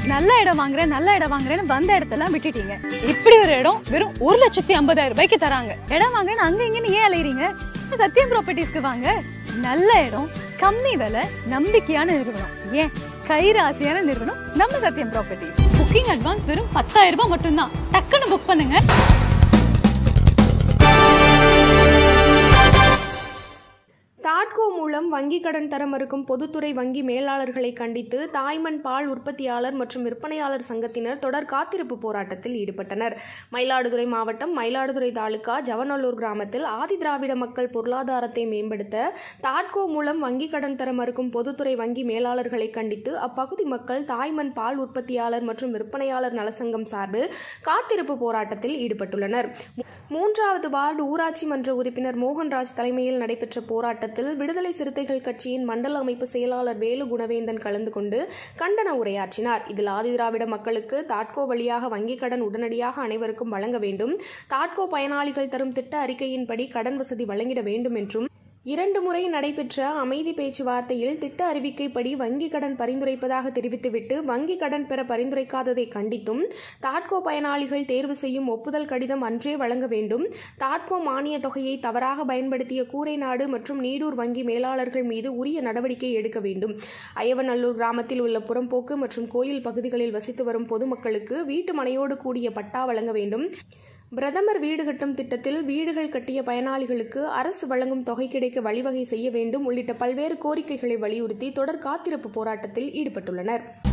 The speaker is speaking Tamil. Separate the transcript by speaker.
Speaker 1: நல்ல இடம் வாங்குறேன் நல்ல இடம் வாங்குறேன்னு வந்த இடத்தெல்லாம் விட்டுட்டீங்க இப்படி ஒரு இடம் வெறும் ஒரு லட்சத்தி ஐம்பதாயிரம் ரூபாய்க்கு தராங்க இடம் வாங்குறேன்னு அங்க இங்கன்னு ஏன் அலையறீங்க சத்யம் ப்ராப்பர்ட்டிஸ்க்கு வாங்க நல்ல இடம் கம்மி விலை நம்பிக்கையான நிறுவனம் ஏன் கைராசியான நிறுவனம் நம்ம சத்யம் ப்ராப்பர்ட்டிஸ் புக்கிங் அட்வான்ஸ் வெறும் பத்தாயிரம் ரூபாய் மட்டும்தான் டக்குன்னு புக் பண்ணுங்க
Speaker 2: தாட்கோ மூலம் வங்கிக் கடன் தர மறுக்கும் பொதுத்துறை வங்கி மேலாளர்களை கண்டித்து தாய்மண் பால் உற்பத்தியாளர் மற்றும் விற்பனையாளர் சங்கத்தினர் தொடர் காத்திருப்பு போராட்டத்தில் ஈடுபட்டனர் மயிலாடுதுறை மாவட்டம் மயிலாடுதுறை தாலுகா ஜவநல்லூர் கிராமத்தில் ஆதி திராவிட மக்கள் பொருளாதாரத்தை மேம்படுத்த தாட்கோ மூலம் வங்கிக் கடன் தர மறுக்கும் பொதுத்துறை வங்கி மேலாளர்களை கண்டித்து அப்பகுதி மக்கள் தாய்மண் பால் உற்பத்தியாளர் மற்றும் விற்பனையாளர் நலசங்கம் சார்பில் காத்திருப்பு போராட்டத்தில் ஈடுபட்டுள்ளனர் மூன்றாவது வார்டு ஊராட்சி மன்ற உறுப்பினர் மோகன்ராஜ் தலைமையில் நடைபெற்ற போராட்டத்தில் விடுதலை சிறுத்தைகள் கட்சியின் மண்டல அமைப்பு செயலாளர் வேலு குணவேந்தன் கலந்து கொண்டு கண்டன உரையாற்றினார் இதில் ஆதிதிராவிட மக்களுக்கு தாட்கோ வழியாக வங்கிக் கடன் உடனடியாக அனைவருக்கும் வழங்க வேண்டும் தாட்கோ பயனாளிகள் தரும் திட்ட அறிக்கையின்படி கடன் வசதி வழங்கிட வேண்டும் என்றும் இரண்டு முறை நடைபெற்ற அமைதி பேச்சுவார்த்தையில் திட்ட அறிவிக்கைப்படி வங்கிக் கடன் பரிந்துரைப்பதாக தெரிவித்துவிட்டு வங்கிக் கடன் பெற பரிந்துரைக்காததை கண்டித்தும் தாட்கோ பயனாளிகள் தேர்வு செய்யும் ஒப்புதல் கடிதம் அன்றே வழங்க வேண்டும் தாட்கோ மானிய தொகையை தவறாக பயன்படுத்திய கூரைநாடு மற்றும் நீடூர் வங்கி மேலாளர்கள் மீது உரிய நடவடிக்கை எடுக்க வேண்டும் அயவநல்லூர் கிராமத்தில் உள்ள புறம்போக்கு மற்றும் கோயில் பகுதிகளில் வசித்து வரும் பொதுமக்களுக்கு வீட்டு மனையோடு கூடிய பட்டா வழங்க வேண்டும் பிரதமர் வீடு கட்டும் திட்டத்தில் வீடுகள் கட்டிய பயனாளிகளுக்கு அரசு வழங்கும் தொகை கிடைக்க வழிவகை செய்ய வேண்டும் உள்ளிட்ட பல்வேறு கோரிக்கைகளை வலியுறுத்தி தொடர் காத்திருப்பு போராட்டத்தில் ஈடுபட்டுள்ளனர்